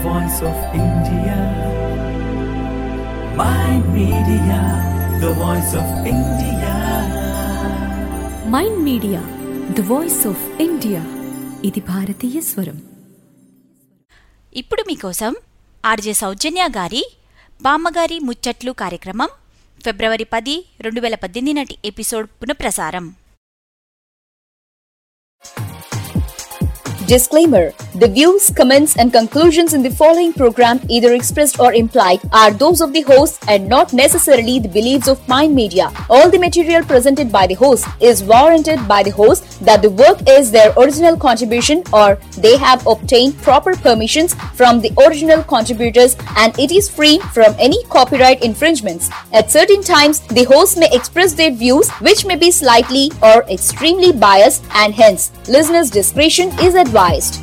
voice of India. Mind Media, the voice of India. Mind media the voice of India ఇది భారతీయ స్వరం ఇప్పుడు మీకోసం ఆర్జే సౌజన్య గారి బామ్మగారి ముచ్చట్లు కార్యక్రమం ఫిబ్రవరి పది రెండు వేల పద్దెనిమిది నాటి ఎపిసోడ్ పునఃప్రసారం Disclaimer The views, comments, and conclusions in the following program, either expressed or implied, are those of the host and not necessarily the beliefs of Mind Media. All the material presented by the host is warranted by the host that the work is their original contribution or they have obtained proper permissions from the original contributors and it is free from any copyright infringements. At certain times, the host may express their views which may be slightly or extremely biased and hence listeners' discretion is advised.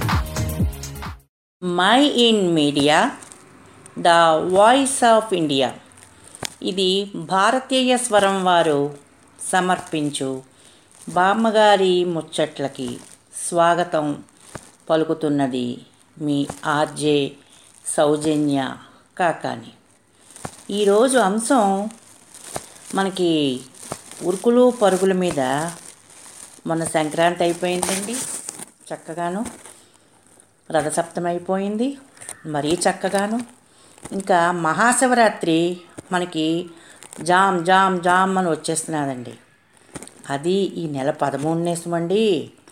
Mind media the voice of India ఇది భారతీయ స్వరం వారు సమర్పించు బామ్మగారి ముచ్చట్లకి స్వాగతం పలుకుతున్నది మీ RJ సౌజన్య కాకాని ఈరోజు అంశం మనకి ఉరుకులు పరుగుల మీద మొన్న సంక్రాంతి అయిపోయిందండి చక్కగాను రథసప్తమి అయిపోయింది మరీ చక్కగాను ఇంకా మహాశివరాత్రి మనకి జామ్ జామ్ జామ్ అని వచ్చేస్తున్నదండి అది ఈ నెల పదమూడునేసమండి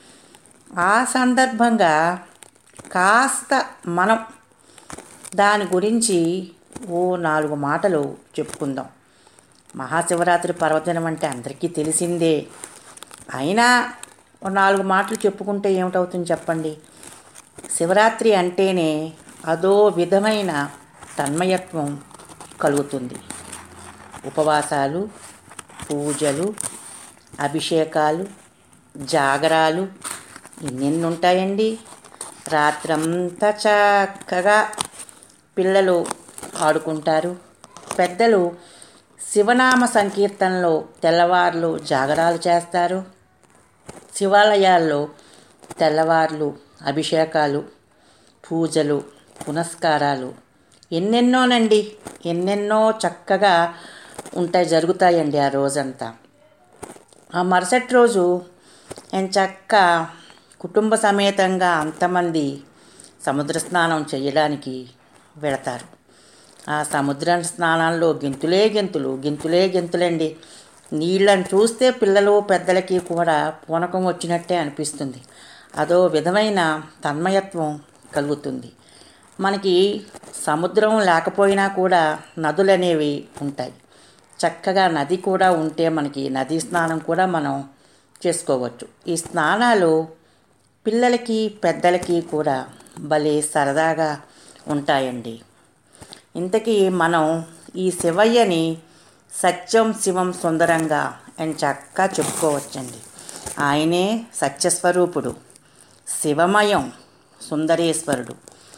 ఆ సందర్భంగా కాస్త మనం దాని గురించి ఓ నాలుగు మాటలు చెప్పుకుందాం మహాశివరాత్రి పర్వదినం అంటే అందరికీ తెలిసిందే అయినా ఓ నాలుగు మాటలు చెప్పుకుంటే ఏమిటవుతుంది చెప్పండి శివరాత్రి అంటేనే అదో విధమైన తన్మయత్వం కలుగుతుంది ఉపవాసాలు పూజలు అభిషేకాలు జాగరాలు ఎన్నెన్ని ఉంటాయండి రాత్రంతా చక్కగా పిల్లలు ఆడుకుంటారు పెద్దలు శివనామ సంకీర్తనలో తెల్లవార్లు జాగరాలు చేస్తారు శివాలయాల్లో తెల్లవార్లు అభిషేకాలు పూజలు పునస్కారాలు ఎన్నెన్నోనండి ఎన్నెన్నో చక్కగా ఉంటాయి జరుగుతాయండి ఆ రోజంతా ఆ మరుసటి రోజు నేను చక్క కుటుంబ సమేతంగా అంతమంది సముద్ర స్నానం చేయడానికి వెళతారు ఆ సముద్ర స్నానాల్లో గెంతులే గెంతులు గెంతులే గెంతులండి నీళ్ళని చూస్తే పిల్లలు పెద్దలకి కూడా పూనకం వచ్చినట్టే అనిపిస్తుంది అదో విధమైన తన్మయత్వం కలుగుతుంది మనకి సముద్రం లేకపోయినా కూడా నదులు అనేవి ఉంటాయి చక్కగా నది కూడా ఉంటే మనకి నదీ స్నానం కూడా మనం చేసుకోవచ్చు ఈ స్నానాలు పిల్లలకి పెద్దలకి కూడా భలే సరదాగా ఉంటాయండి ఇంతకీ మనం ఈ శివయ్యని సత్యం శివం సుందరంగా అని చక్కగా చెప్పుకోవచ్చండి ఆయనే సత్యస్వరూపుడు శివమయం సుందరేశ్వరుడు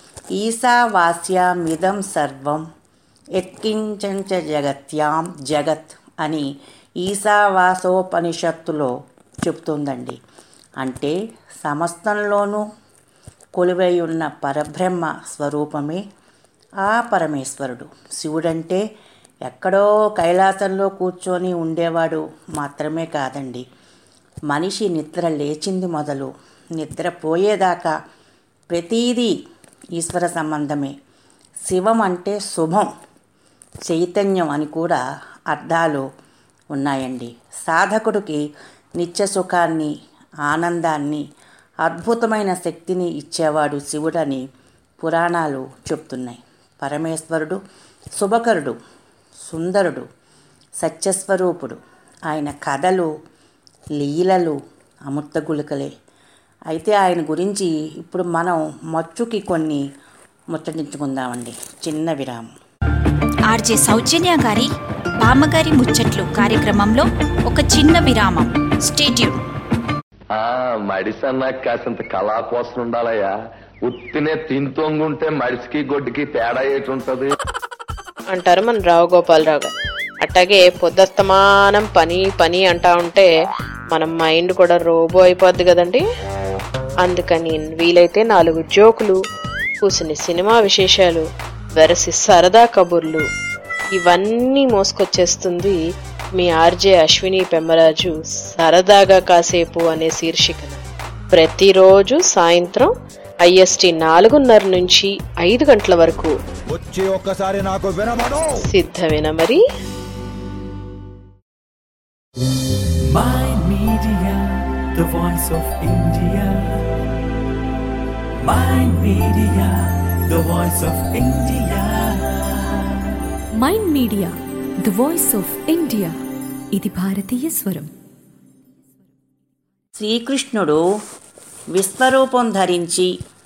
ఈశావాస్యమిదం సర్వం ఎక్కించంచ జగత్యాం జగత్ అని ఈశావాసోపనిషత్తులో చెప్తుందండి అంటే సమస్తంలోనూ కొలువై ఉన్న పరబ్రహ్మ స్వరూపమే ఆ పరమేశ్వరుడు శివుడంటే ఎక్కడో కైలాసంలో కూర్చొని ఉండేవాడు మాత్రమే కాదండి మనిషి నిద్ర లేచింది మొదలు నిద్ర పోయేదాకా ప్రతీదీ ఈశ్వర సంబంధమే శివం అంటే శుభం చైతన్యం అని కూడా అర్థాలు ఉన్నాయండి సాధకుడికి నిత్య సుఖాన్ని ఆనందాన్ని అద్భుతమైన శక్తిని ఇచ్చేవాడు శివుడని పురాణాలు చెప్తున్నాయి పరమేశ్వరుడు శుభకరుడు సుందరుడు సత్యస్వరూపుడు ఆయన కథలు లీలలు అమృత గుళికలే అయితే ఆయన గురించి ఇప్పుడు మనం మచ్చుకి కొన్ని ముచ్చటించుకుందామండి చిన్న విరామం ఆర్జే సౌజన్య గారి బామ్మగారి ముచ్చట్లు కార్యక్రమంలో ఒక చిన్న విరామం స్టేట్యూన్ ఆ మడిసన్నాక కాసింత కళా కోసం ఉండాలయ్యా ఉత్తినే తింతోంగుంటే మడిసికి గొడ్డుకి తేడా ఏటి ఉంటది అంటారు మన రావు గోపాలరావు గారు అట్టాగే పొద్దుస్తమానం పని పని అంటా ఉంటే మన మైండ్ కూడా రోబో అయిపోద్ది కదండి అందుకని వీలైతే నాలుగు జోకులు కూసిని సినిమా విశేషాలు వెరసి సరదా కబుర్లు ఇవన్నీ మోసుకొచ్చేస్తుంది మీ ఆర్జే అశ్విని పెమ్మరాజు సరదాగా కాసేపు అనే శీర్షికన ప్రతిరోజు సాయంత్రం ఐఎస్టి నాలుగున్నర నుంచి ఐదు గంటల వరకు వచ్చి ఒక్కసారి నాకు వినమను సిద్ధమేనా మరి My Media, the voice of India. My Media, the voice of India. Mind media the voice of India ఇది భారతీయ స్వరం శ్రీకృష్ణుడు విశ్వరూపం ధరించి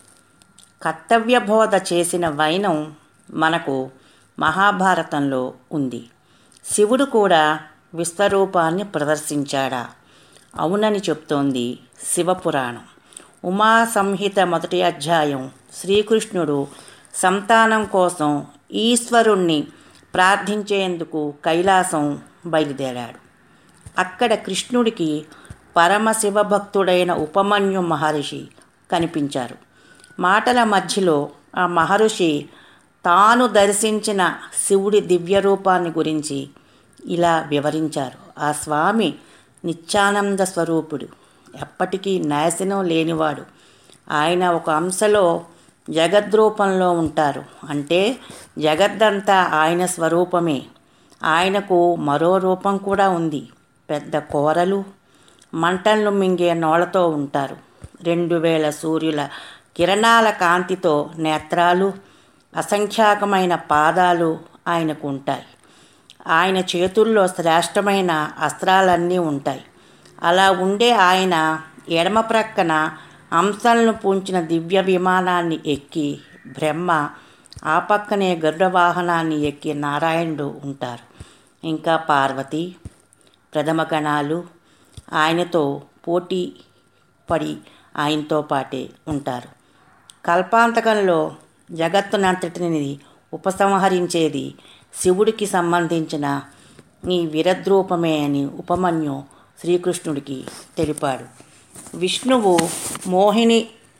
కర్తవ్యబోధ చేసిన వైనం మనకు మహాభారతంలో ఉంది శివుడు కూడా విశ్వరూపాన్ని ప్రదర్శించాడా అవునని చెప్తోంది శివపురాణం ఉమా సంహిత మొదటి అధ్యాయం శ్రీకృష్ణుడు సంతానం కోసం ఈశ్వరుణ్ణి ప్రార్థించేందుకు కైలాసం బయలుదేరాడు అక్కడ కృష్ణుడికి పరమశివ భక్తుడైన ఉపమన్యు మహర్షి కనిపించారు మాటల మధ్యలో ఆ మహర్షి తాను దర్శించిన శివుడి దివ్య రూపాన్ని గురించి ఇలా వివరించారు ఆ స్వామి నిత్యానంద స్వరూపుడు ఎప్పటికీ నాశనం లేనివాడు ఆయన ఒక అంశలో జగద్రూపంలో ఉంటారు అంటే జగద్దంతా ఆయన స్వరూపమే ఆయనకు మరో రూపం కూడా ఉంది పెద్ద కోరలు మంటలను మింగే నోళ్లతో ఉంటారు రెండు వేల సూర్యుల కిరణాల కాంతితో నేత్రాలు అసంఖ్యాకమైన పాదాలు ఆయనకు ఉంటాయి ఆయన చేతుల్లో శ్రేష్టమైన అస్త్రాలన్నీ ఉంటాయి అలా ఉండే ఆయన ఎడమ ప్రక్కన అంశాలను పూంచిన దివ్య విమానాన్ని ఎక్కి బ్రహ్మ ఆ పక్కనే గరుడ వాహనాన్ని ఎక్కి నారాయణుడు ఉంటారు ఇంకా పార్వతి ప్రథమ గణాలు ఆయనతో పోటీ పడి ఆయనతో పాటే ఉంటారు కల్పాంతకంలో జగత్తునంతటిని ఉపసంహరించేది శివుడికి సంబంధించిన ఈ విరద్రూపమే అని ఉపమన్యు శ్రీకృష్ణుడికి తెలిపాడు విష్ణువు మోహిని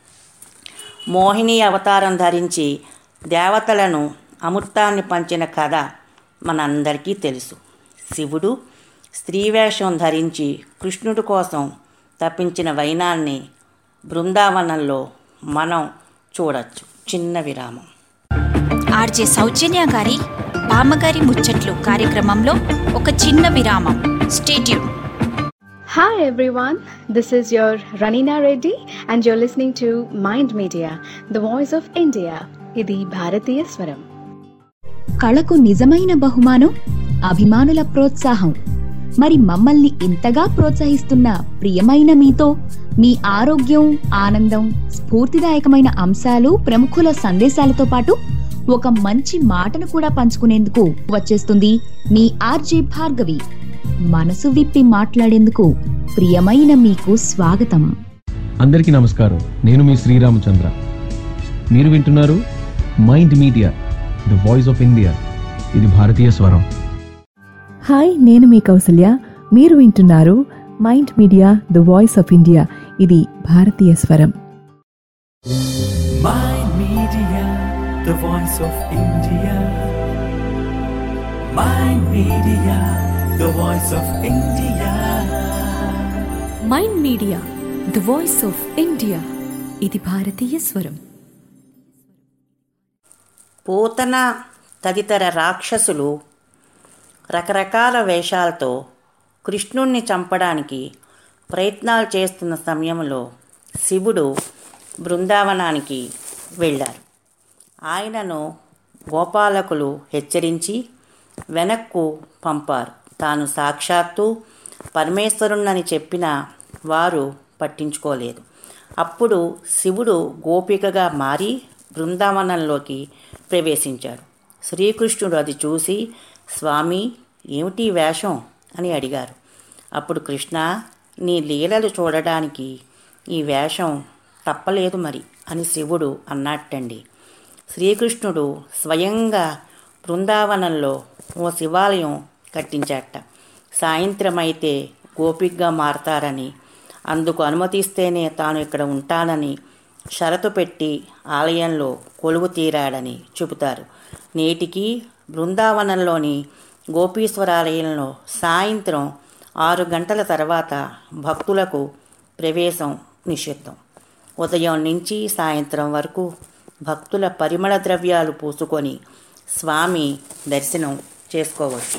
మోహిని అవతారం ధరించి దేవతలను అమృతాన్ని పంచిన కథ మనందరికీ తెలుసు శివుడు స్త్రీవేషం ధరించి కృష్ణుడి కోసం తప్పించిన వైనాన్ని బృందావనంలో మనం చూడొచ్చు చిన్న విరామం ఆర్జే సౌజన్య గారి బామ్మగారి ముచ్చట్లు కార్యక్రమంలో ఒక చిన్న విరామం stay tuned Hi everyone, this is your Ranina Reddy and you're listening to Mind Media, the voice of India. ఇది భారతీయ స్వరం కళకు నిజమైన బహుమానం అభిమానుల ప్రోత్సాహం మరి మమ్మల్ని ఇంతగా ప్రోత్సహిస్తున్న ప్రియమైన మీతో మీ ఆరోగ్యం ఆనందం స్ఫూర్తిదాయకమైన అంశాలు ప్రముఖుల సందేశాలతో పాటు ఒక మంచి మాటను కూడా పంచుకునేందుకు వచ్చేస్తుంది మీ ఆర్జే భార్గవి మనసు విప్పి మాట్లాడేందుకు ప్రియమైన మీకు స్వాగతం అందరికీ నమస్కారం నేను మీ శ్రీరామచంద్ర మీరు వింటున్నారు mind media the voice of India ఇది భారతీయ స్వరం హాయ్ నేను మీ కౌసల్య మీరు వింటున్నారు mind media the voice of India ఇది భారతీయ స్వరం My Media, the voice of India. My Media, the voice of India. Mind media the voice of India ఇది భారతీయ స్వరం పూతన తదితర రాక్షసులు రకరకాల వేషాలతో కృష్ణుణ్ణి చంపడానికి ప్రయత్నాలు చేస్తున్న సమయంలో శివుడు బృందావనానికి వెళ్ళారు ఆయనను గోపాలకులు హెచ్చరించి వెనక్కు పంపారు తాను సాక్షాత్తు పరమేశ్వరుణ్ణని చెప్పిన వారు పట్టించుకోలేదు అప్పుడు శివుడు గోపికగా మారి బృందావనంలోకి ప్రవేశించాడు శ్రీకృష్ణుడు అది చూసి స్వామి ఏమిటి ఈ వేషం అని అడిగారు అప్పుడు కృష్ణ నీ లీలలు చూడడానికి ఈ వేషం తప్పలేదు మరి అని శివుడు అన్నట్టండి శ్రీకృష్ణుడు స్వయంగా బృందావనంలో ఓ శివాలయం కట్టించాట సాయంత్రం అయితే గోపికగా మారతారని అందుకు అనుమతిస్తేనే తాను ఇక్కడ ఉంటానని షరతు పెట్టి ఆలయంలో కొలువు తీరాడని చెబుతారు నేటికి బృందావనంలోని గోపీశ్వరాలయంలో సాయంత్రం ఆరు గంటల తర్వాత భక్తులకు ప్రవేశం నిషిద్ధం ఉదయం నుంచి సాయంత్రం వరకు భక్తుల పరిమళ ద్రవ్యాలు పూసుకొని స్వామి దర్శనం చేసుకోవచ్చు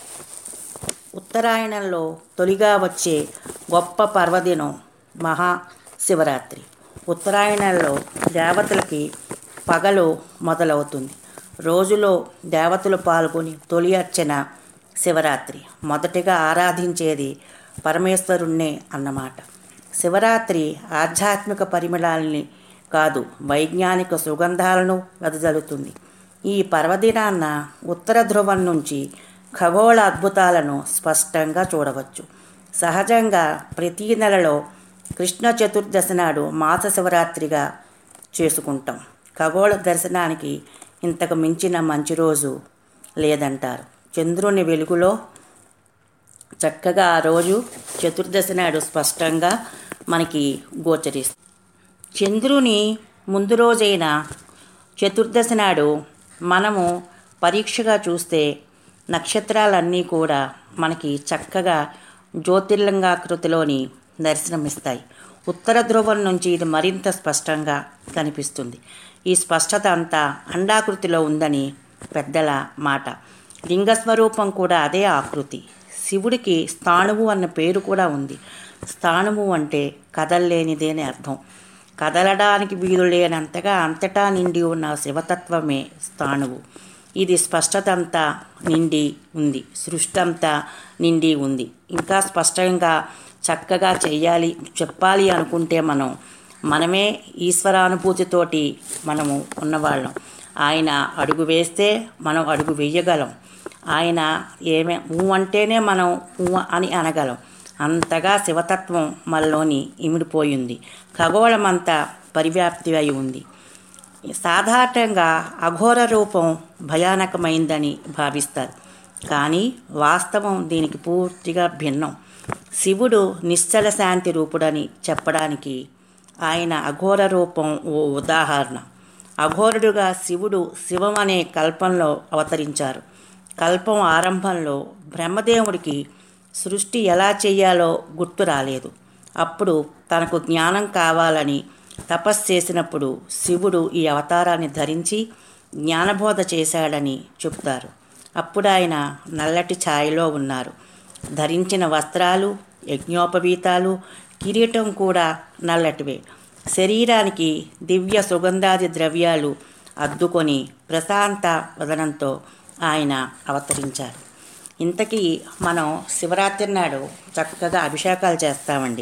ఉత్తరాయణంలో తొలిగా వచ్చే గొప్ప పర్వదినం మహాశివరాత్రి ఉత్తరాయణంలో దేవతలకి పగలు మొదలవుతుంది రోజులో దేవతలు పాల్గొని తొలి అర్చన శివరాత్రి మొదటిగా ఆరాధించేది పరమేశ్వరుణ్ణే అన్నమాట శివరాత్రి ఆధ్యాత్మిక పరిమళాలని కాదు వైజ్ఞానిక సుగంధాలను వెదజల్లుతుంది ఈ పర్వదినాన్న ఉత్తర ధ్రువం నుంచి ఖగోళ అద్భుతాలను స్పష్టంగా చూడవచ్చు సహజంగా ప్రతీ నెలలో కృష్ణ చతుర్దశి నాడు మాస శివరాత్రిగా చేసుకుంటాం ఖగోళ దర్శనానికి ఇంతకు మించిన మంచి రోజు లేదంటారు చంద్రుని వెలుగులో చక్కగా ఆ రోజు చతుర్దశి నాడు స్పష్టంగా మనకి గోచరిస్తుంది చంద్రుని ముందు రోజైన చతుర్దశి నాడు మనము పరీక్షగా చూస్తే నక్షత్రాలన్నీ కూడా మనకి చక్కగా జ్యోతిర్లింగాకృతిలోని దర్శనమిస్తాయి ఉత్తర ధ్రువం నుంచి ఇది మరింత స్పష్టంగా కనిపిస్తుంది ఈ స్పష్టత అంతా అండాకృతిలో ఉందని పెద్దల మాట లింగస్వరూపం కూడా అదే ఆకృతి శివుడికి స్థాణువు అన్న పేరు కూడా ఉంది స్థాణువు అంటే కదల్లేనిదే అని అర్థం కదలడానికి వీలు లేనంతగా అంతటా నిండి ఉన్న శివతత్వమే స్థాణువు ఇది స్పష్టత అంతా నిండి ఉంది సృష్టి అంతా నిండి ఉంది ఇంకా స్పష్టంగా చక్కగా చెయ్యాలి చెప్పాలి అనుకుంటే మనం మనమే ఈశ్వరానుభూతితోటి మనము ఉన్నవాళ్ళం ఆయన అడుగు వేస్తే మనం అడుగు వేయగలం ఆయన ఏమే ఊ అంటేనే మనం ఊ అని అనగలం అంతగా శివతత్వం మనలోని ఇమిడిపోయింది ఖగోళమంతా పరివ్యాప్తి అయి ఉంది సాధారణంగా అఘోర రూపం భయానకమైందని భావిస్తారు కానీ వాస్తవం దీనికి పూర్తిగా భిన్నం శివుడు నిశ్చల శాంతి రూపుడని చెప్పడానికి ఆయన అఘోర రూపం ఓ ఉదాహరణ అఘోరుడుగా శివుడు శివం అనే కల్పంలో అవతరించారు కల్పం ఆరంభంలో బ్రహ్మదేవుడికి సృష్టి ఎలా చేయాలో గుర్తు రాలేదు అప్పుడు తనకు జ్ఞానం కావాలని తపస్సు చేసినప్పుడు శివుడు ఈ అవతారాన్ని ధరించి జ్ఞానబోధ చేశాడని చెప్తారు అప్పుడు ఆయన నల్లటి ఛాయలో ఉన్నారు ధరించిన వస్త్రాలు యజ్ఞోపవీతాలు కిరీటం కూడా నల్లటివే శరీరానికి దివ్య సుగంధాది ద్రవ్యాలు అద్దుకొని ప్రశాంత వదనంతో ఆయన అవతరించారు ఇంతకీ మనం శివరాత్రి నాడు చక్కగా అభిషేకాలు చేస్తామండి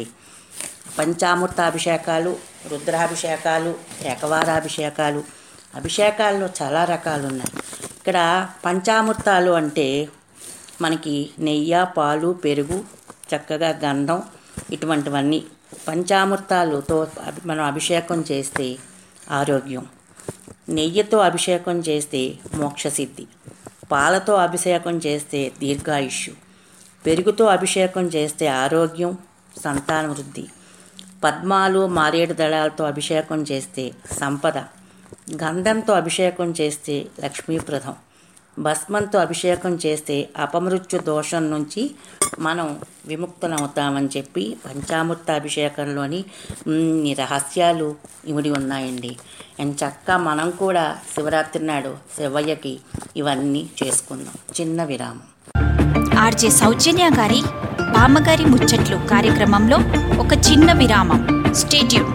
పంచామృత అభిషేకాలు రుద్రాభిషేకాలు ఏకవారాభిషేకాలు అభిషేకాల్లో చాలా రకాలు ఉన్నాయి ఇక్కడ పంచామృతాలు అంటే మనకి నెయ్యి పాలు పెరుగు చక్కగా గంధం ఇటువంటివన్నీ పంచామృతాలతో మనం అభిషేకం చేస్తే ఆరోగ్యం నెయ్యితో అభిషేకం చేస్తే మోక్షసిద్ధి పాలతో అభిషేకం చేస్తే దీర్ఘాయుష్యు పెరుగుతో అభిషేకం చేస్తే ఆరోగ్యం సంతాన వృద్ధి పద్మాలు మారేడు దళాలతో అభిషేకం చేస్తే సంపద గంధంతో అభిషేకం చేస్తే లక్ష్మీప్రదం భస్మంతో అభిషేకం చేస్తే అపమృత్యు దోషం నుంచి మనం విముక్తులవుతామని చెప్పి పంచామృత అభిషేకంలోని ఇన్ని రహస్యాలు ఇమిడి ఉన్నాయండి అండ్ చక్క మనం కూడా శివరాత్రి నాడు శివయ్యకి ఇవన్నీ చేసుకుందాం చిన్న విరామం ఆర్జే సౌజన్య గారి బామ్మగారి ముచ్చట్లు కార్యక్రమంలో ఒక చిన్న విరామం స్టేట్యూన్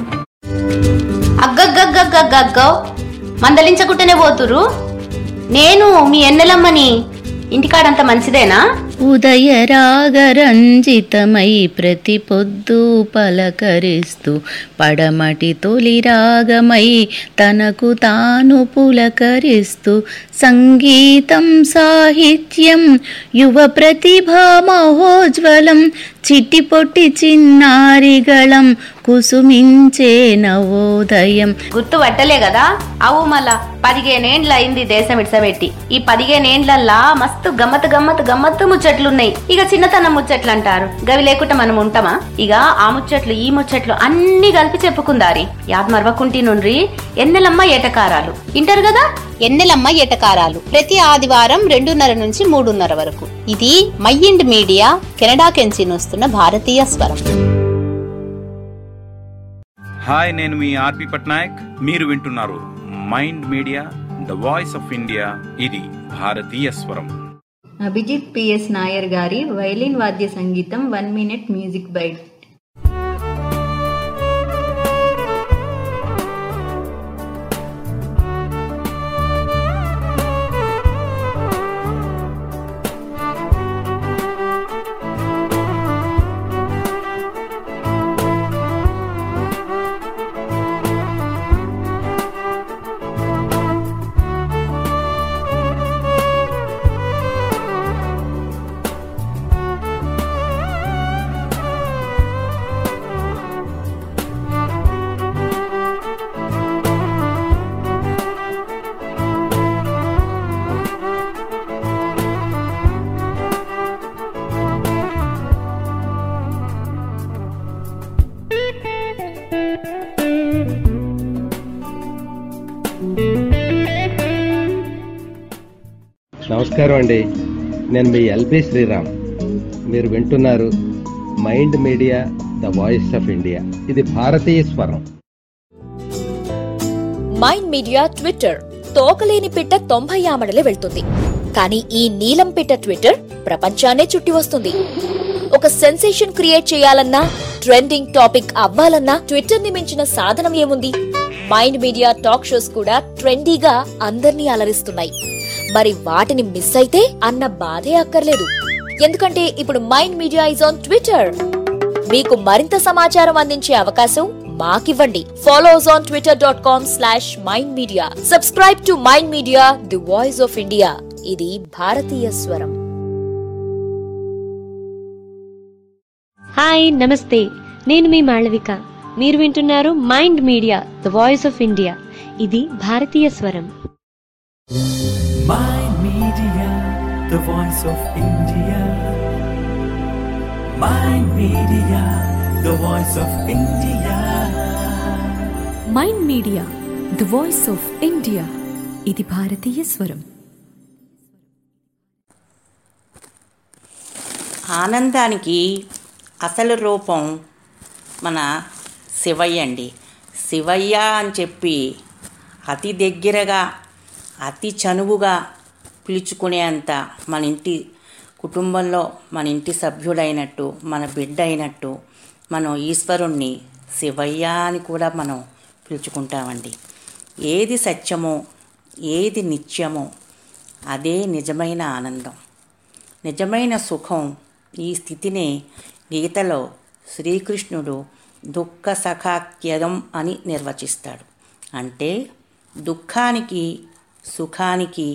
అగ్గగ్గగ్గగ్గగ్గో మందలించకుంటేనే పోతురు నేను మీ ఎన్నెలమ్మని ఇంటికాడంత మంచిదేనా ఉదయ రాగరంజితమై ప్రతి పొద్దు పలకరిస్తూ పడమటి తొలి రాగమై తనకు తాను పులకరిస్తూ సంగీతం సాహిత్యం యువ ప్రతిభా మహోజ్వలం చిట్టి పొట్టి చిన్నారిగళం కుసుమించే నవోదయం గుర్తు పట్టలే కదా అవు మళ్ళా పదిహేనేండ్ల అయింది దేశం ఇడ్సబెట్టి ఈ పదిహేనేండ్లల్లా మస్తు గమ్మత్ గమ్మత్ గమ్మత్తు ముచ్చట ముచ్చట్లు ఉన్నాయి ఇక చిన్నతనం ముచ్చట్లు అంటారు గవి లేకుండా మనం ఉంటామా ఇక ఆ ముచ్చట్లు ఈ ముచ్చట్లు అన్ని కలిపి చెప్పుకుందారి యాద్ మరవకుంటి నుండ్రి ఎన్నెలమ్మ ఏటకారాలు ఇంటారు కదా ఎన్నెలమ్మ ఎటకారాలు ప్రతి ఆదివారం రెండున్నర నుంచి మూడున్నర వరకు ఇది మైండ్ మీడియా కెనడా కెంచి వస్తున్న భారతీయ స్వరం హాయ్ నేను మీ ఆర్పి పట్నాయక్ మీరు వింటున్నారు mind media the voice of India ఇది భారతీయ స్వరం అభిజిత్ పిఎస్ నాయర్ గారి వైలిన్ వాద్య సంగీతం వన్ మినిట్ మ్యూజిక్ బైట్ నమస్కారం అండి నేను మీ ఎల్బి శ్రీరామ్ మీరు వింటున్నారు mind media the voice of India ఇది భారతీయ స్వరం మైండ్ మీడియా ట్విట్టర్ తోకలేని పిట్ట తొంభై ఆమడలే వెళ్తుంది కానీ ఈ నీలం పిట్ట ట్విట్టర్ ప్రపంచాన్నే చుట్టి వస్తుంది ఒక సెన్సేషన్ క్రియేట్ చేయాలన్నా ట్రెండింగ్ టాపిక్ అవ్వాలన్నా ట్విట్టర్ ని మించిన సాధనం ఏముంది మైండ్ మీడియా టాక్ షోస్ కూడా ట్రెండీగా అందర్నీ అలరిస్తున్నాయి మరి వాటిని మిస్ అయితే అన్న బాధే అక్కర్లేదు ఎందుకంటే ఇప్పుడు mind media is on Twitter మీకు మరింత సమాచారం అందించే అవకాశం మాకివ్వండి follow us on Twitter dot com slash mind media subscribe to mind media the voice of India ఇది భారతీయ స్వరం హాయ్ నమస్తే నేను మీ మాళవిక మీరు వింటున్నారు mind media the voice of India ఇది భారతీయ స్వరం Mind Media, the voice of India. Mind Media, the voice of India. Mind media the voice of India ఇది భారతీయ స్వరం ఆనందానికి అసలు రూపం మన శివయ్య అండి శివయ్య అని చెప్పి అతి దగ్గరగా అతి చనువుగా పిలుచుకునేంత మన ఇంటి కుటుంబంలో మన ఇంటి సభ్యుడైనట్టు మన బిడ్డ అయినట్టు మనం ఈశ్వరుణ్ణి శివయ్య అని కూడా మనం పిలుచుకుంటామండి ఏది సత్యమో ఏది నిత్యమో అదే నిజమైన ఆనందం నిజమైన సుఖం ఈ స్థితినే గీతలో శ్రీకృష్ణుడు దుఃఖ సఖాఖ్యదం అని నిర్వచిస్తాడు అంటే దుఃఖానికి సుఖానికి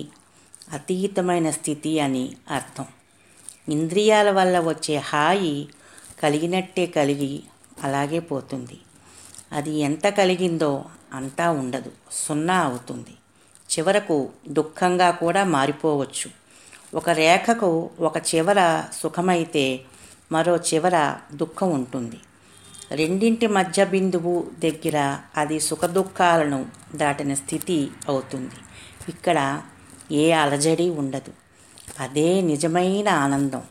అతీతమైన స్థితి అని అర్థం ఇంద్రియాల వల్ల వచ్చే హాయి కలిగినట్టే కలిగి అలాగే పోతుంది అది ఎంత కలిగిందో అంతా ఉండదు సున్నా అవుతుంది చివరకు దుఃఖంగా కూడా మారిపోవచ్చు ఒక రేఖకు ఒక చివర సుఖమైతే మరో చివర దుఃఖం ఉంటుంది రెండింటి మధ్య బిందువు దగ్గర అది సుఖదుఖాలను దాటిన స్థితి అవుతుంది ఇక్కడ ఏ అలజడి ఉండదు అదే నిజమైన ఆనందం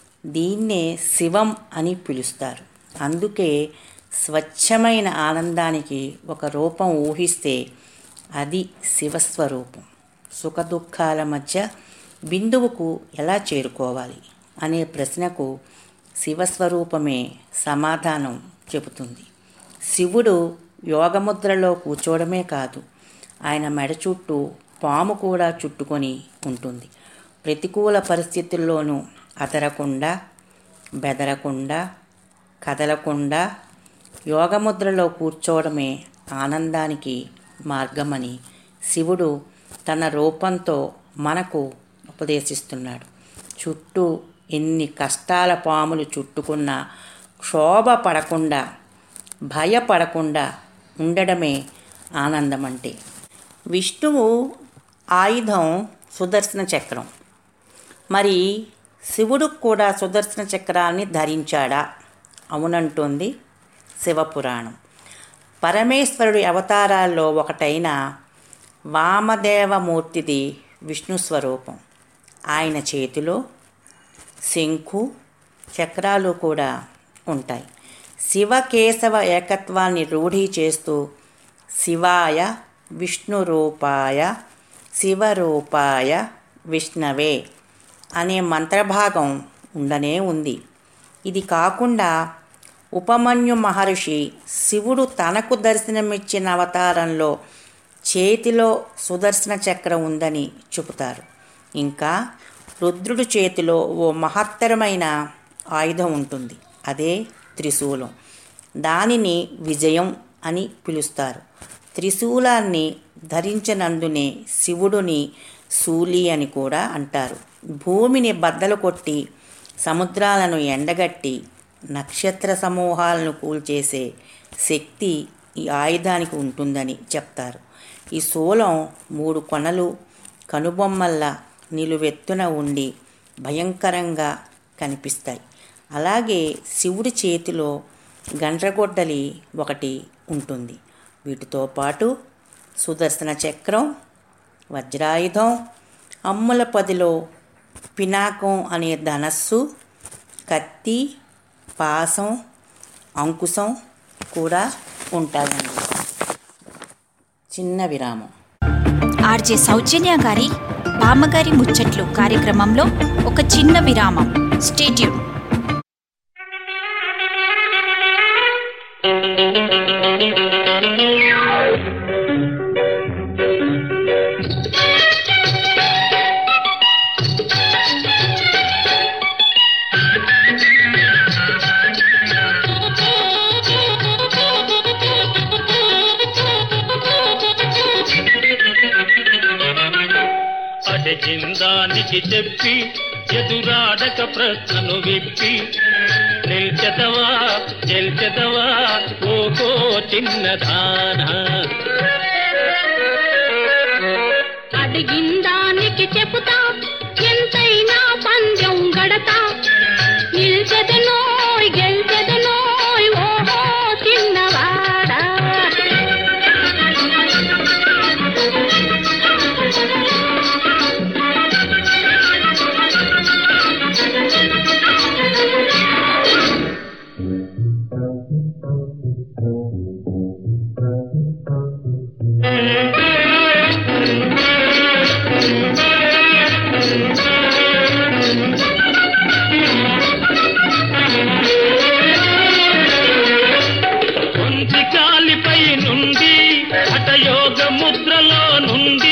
దీన్నే శివం అని పిలుస్తారు అందుకే స్వచ్ఛమైన ఆనందానికి ఒక రూపం ఊహిస్తే అది శివస్వరూపం సుఖదుఖాల మధ్య బిందువుకు ఎలా చేరుకోవాలి అనే ప్రశ్నకు శివస్వరూపమే సమాధానం చెబుతుంది శివుడు యోగముద్రలో కూర్చోవడమే కాదు ఆయన మెడ చుట్టూ పాము కూడా చుట్టుకొని ఉంటుంది ప్రతికూల పరిస్థితుల్లోనూ అదరకుండా బెదరకుండా కదలకుండా యోగముద్రలో కూర్చోవడమే ఆనందానికి మార్గమని శివుడు తన రూపంతో మనకు ఉపదేశిస్తున్నాడు చుట్టూ ఎన్ని కష్టాల పాములు చుట్టుకున్నా క్షోభ పడకుండా భయపడకుండా ఉండడమే ఆనందం అంటే విష్ణువు ఆయుధం సుదర్శన చక్రం మరి శివుడు కూడా సుదర్శన చక్రాన్ని ధరించాడా అవునంటోంది శివపురాణం పరమేశ్వరుడి అవతారాల్లో ఒకటైన వామదేవమూర్తిది విష్ణు స్వరూపం ఆయన చేతిలో శంఖు చక్రాలు కూడా ఉంటాయి శివకేశవ ఏకత్వాన్ని రూఢీ చేస్తూ శివాయ విష్ణురూపాయ శివరూపాయ విష్ణవే అనే మంత్రభాగం ఉండనే ఉంది ఇది కాకుండా ఉపమన్యు మహర్షి శివుడు తనకు దర్శనమిచ్చిన అవతారంలో చేతిలో సుదర్శన చక్రం ఉందని చెబుతారు ఇంకా రుద్రుడి చేతిలో ఓ మహత్తరమైన ఆయుధం ఉంటుంది అదే త్రిశూలం దానిని విజయం అని పిలుస్తారు త్రిశూలాన్ని ధరించనందునే శివుడుని శూలి అని కూడా అంటారు భూమిని బద్దలు కొట్టి సముద్రాలను ఎండగట్టి నక్షత్ర సమూహాలను కూల్చేసే శక్తి ఈ ఆయుధానికి ఉంటుందని చెప్తారు ఈ శూలం మూడు కొనలు కనుబొమ్మల్లా నిలువెత్తున ఉండి భయంకరంగా కనిపిస్తాయి అలాగే శివుడి చేతిలో గండ్రగొడ్డలి ఒకటి ఉంటుంది వీటితో పాటు సుదర్శన చక్రం వజ్రాయుధం అమ్ముల పదిలో పినాకం అనే ధనస్సు కత్తి పాసం అంకుశం కూడా ఉంటాయండి చిన్న విరామం ఆర్జే సౌజన్య గారి బామ్మగారి ముచ్చట్లు కార్యక్రమంలో ఒక చిన్న విరామం స్టేట్యూన్ అడజిందానికి చెప్పి ఎదురాడక ప్రశ్నను విప్పి నిల్చెదవా గెల్చెదవా ఓహో చిన్నదాన అడిగిందానికి చెబుతా ఎంతైనా పందెం గడతా నిల్చెదనోయ్ గెల్చెదనోయ్ ఓహో చిన్నవాడా కొంచి కాలిపై నుండి హఠయోగ ముద్రలో నుండి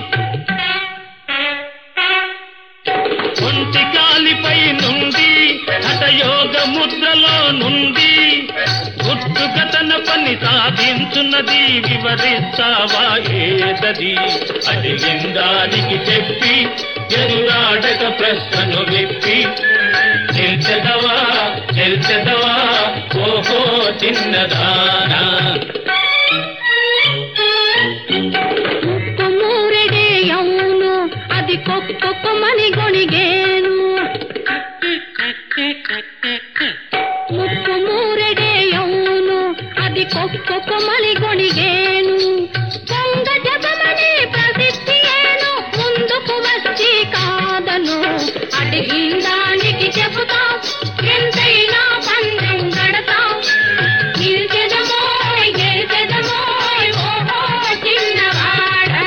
ఒంటి కాలిపై నుండి హఠయోగ ముద్రలో నుండి గుట్టుగా తన పని సాధించున్నది వివరిస్తావా ఏదది అడిగిందానికి చెప్పి ఎదురాడక ప్రశ్నను విప్పి నిల్చెదవా నిల్చెదవా ఓహో చిన్నదానా కుమ్మూరెడే అవును అది కొక్కొక్కమని గొణిగేను ముక్కు మూరెడే అవును అది కొక్కొక్కమని గొణిగేను పొంగ జపమని ప్రసిద్ధి ఏను ముందుకు వచ్చి కాదను అడిగిందానికి చెబుతా ఎంతైనా పందెం గడతా నిల్చెదమోయ్ గెలిచెదమోయ్ ఓహో చిన్నవాడా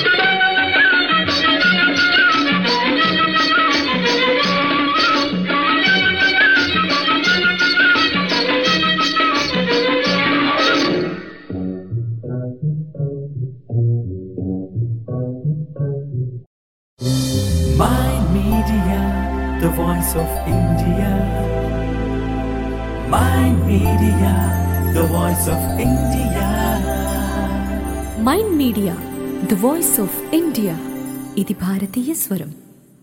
Mind Media, the voice of India. Mind Media, the voice of India. Mind media the voice of India ఇది భారతీయ స్వరం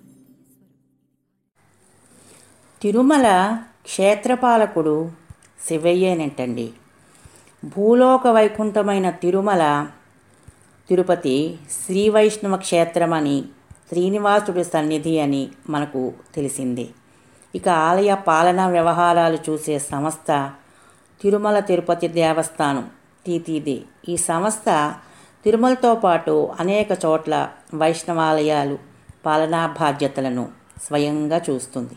తిరుమల క్షేత్రపాలకుడు శివయ్యేనంటండి భూలోక వైకుంఠమైన తిరుమల తిరుపతి శ్రీ వైష్ణవ క్షేత్రమని శ్రీనివాసుడి సన్నిధి అని మనకు తెలిసిందే ఇక ఆలయ పాలనా వ్యవహారాలు చూసే సంస్థ తిరుమల తిరుపతి దేవస్థానం టీటీడీ ఈ సంస్థ తిరుమలతో పాటు అనేక చోట్ల వైష్ణవాలయాలు పాలనా బాధ్యతలను స్వయంగా చూస్తుంది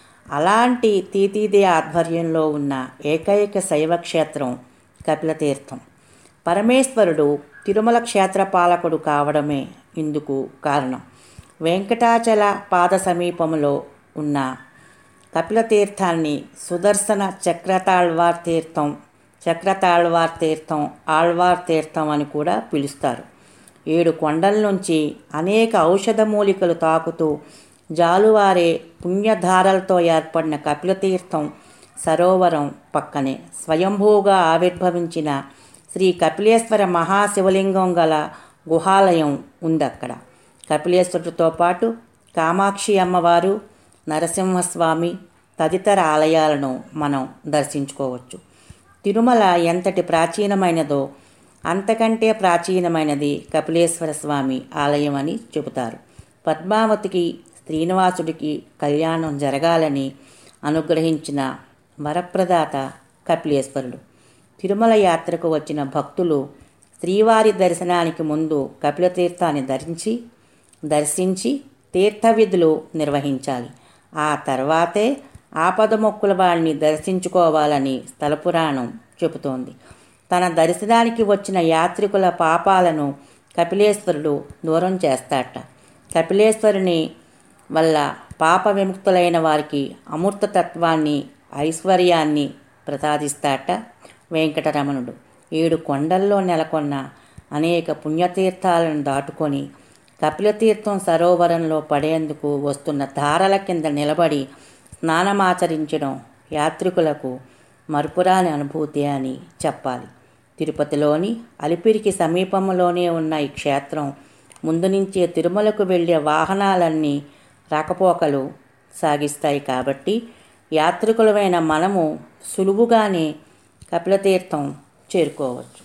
అలాంటి తీతీదే ఆధ్వర్యంలో ఉన్న ఏకైక శైవ క్షేత్రం కపిలతీర్థం పరమేశ్వరుడు తిరుమల క్షేత్ర పాలకుడు కావడమే ఇందుకు కారణం వెంకటాచల పాద సమీపంలో ఉన్న కపిలతీర్థాన్ని సుదర్శన చక్రతాళ్వార్ తీర్థం చక్రతాళ్వార్ తీర్థం ఆళ్వార్ తీర్థం అని కూడా పిలుస్తారు ఏడు కొండల నుంచి అనేక ఔషధ మూలికలు తాకుతూ జాలువారే పుణ్యధారలతో ఏర్పడిన కపిలతీర్థం సరోవరం పక్కనే స్వయంభూగా ఆవిర్భవించిన శ్రీ కపిలేశ్వర మహాశివలింగం గల గుహాలయం ఉందక్కడ కపిలేశ్వరుడితో పాటు కామాక్షి అమ్మవారు నరసింహస్వామి తదితర ఆలయాలను మనం దర్శించుకోవచ్చు తిరుమల ఎంతటి ప్రాచీనమైనదో అంతకంటే ప్రాచీనమైనది కపిలేశ్వర స్వామి ఆలయం అని చెబుతారు పద్మావతికి శ్రీనివాసుడికి కళ్యాణం జరగాలని అనుగ్రహించిన వరప్రదాత కపిలేశ్వరుడు తిరుమల యాత్రకు వచ్చిన భక్తులు శ్రీవారి దర్శనానికి ముందు కపిలతీర్థాన్ని ధరించి దర్శించి తీర్థవిధులు నిర్వహించాలి ఆ తర్వాతే ఆపదమొక్కుల వారిని దర్శించుకోవాలని స్థలపురాణం చెబుతోంది తన దర్శనానికి వచ్చిన యాత్రికుల పాపాలను కపిలేశ్వరుడు దూరం చేస్తాట కపిలేశ్వరుని వల్ల పాప విముక్తులైన వారికి అమూర్తతత్వాన్ని ఐశ్వర్యాన్ని ప్రసాదిస్తాట వెంకటరమణుడు ఏడు కొండల్లో నెలకొన్న అనేక పుణ్యతీర్థాలను దాటుకొని కపిలతీర్థం సరోవరంలో పడేందుకు వస్తున్న ధారల కింద నిలబడి స్నానమాచరించడం యాత్రికులకు మరుపురాని అనుభూతి అని చెప్పాలి తిరుపతిలోని అలిపిరికి సమీపంలోనే ఉన్న ఈ క్షేత్రం ముందు నుంచే తిరుమలకు వెళ్ళే వాహనాలన్నీ రాకపోకలు సాగిస్తాయి కాబట్టి యాత్రికులమైన మనము సులువుగానే కపిలతీర్థం చేరుకోవచ్చు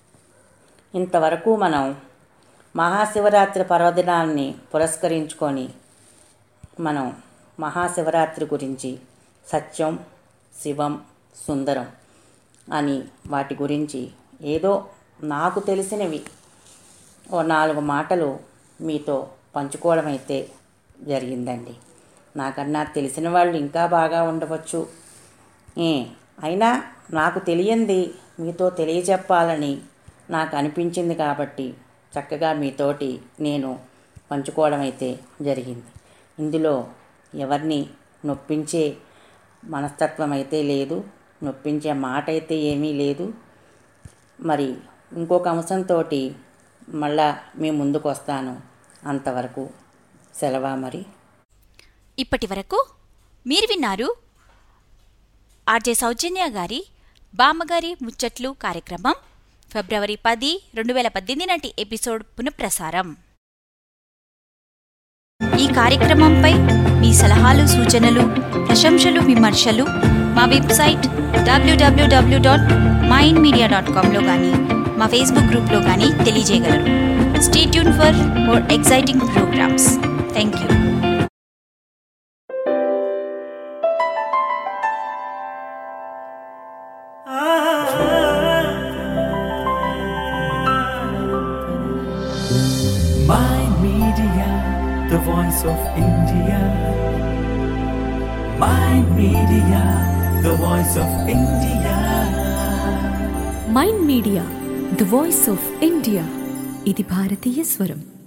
ఇంతవరకు మనం మహాశివరాత్రి పర్వదినాన్ని పురస్కరించుకొని మనం మహాశివరాత్రి గురించి సత్యం శివం సుందరం అని వాటి గురించి ఏదో నాకు తెలిసినవి ఓ నాలుగు మాటలు మీతో పంచుకోవడం అయితే జరిగిందండి నాకన్నా తెలిసిన వాళ్ళు ఇంకా బాగా ఉండవచ్చు ఏ, అయినా నాకు తెలియంది మీతో తెలియజెప్పాలని నాకు అనిపించింది కాబట్టి చక్కగా మీతోటి నేను పంచుకోవడం అయితే జరిగింది ఇందులో ఎవరిని నొప్పించే మనస్తత్వం అయితే లేదు నొప్పించే మాట అయితే ఏమీ లేదు మరి ఇంకొక అంశంతో మళ్ళా మీ ముందుకు వస్తాను అంతవరకు సెలవా మరి ఇప్పటి వరకు మీరు విన్నారు ఆర్జే సౌజన్య గారి బామ్మగారి ముచ్చట్లు కార్యక్రమం ఫిబ్రవరి పది రెండు వేల పద్దెనిమిది నాటి ఎపిసోడ్ పునఃప్రసారం ఈ కార్యక్రమంపై మీ సలహాలు సూచనలు ప్రశంసలు విమర్శలు మా website W W W dot mind media dot కామ్లో కానీ మా ఫేస్బుక్ గ్రూప్లో కానీ తెలియజేయగలరు stay tuned for more exciting programmes thank you Mind Media, the voice of India. Mind Media, the voice of India. Mind media the voice of India ఇది భారతీయ స్వరం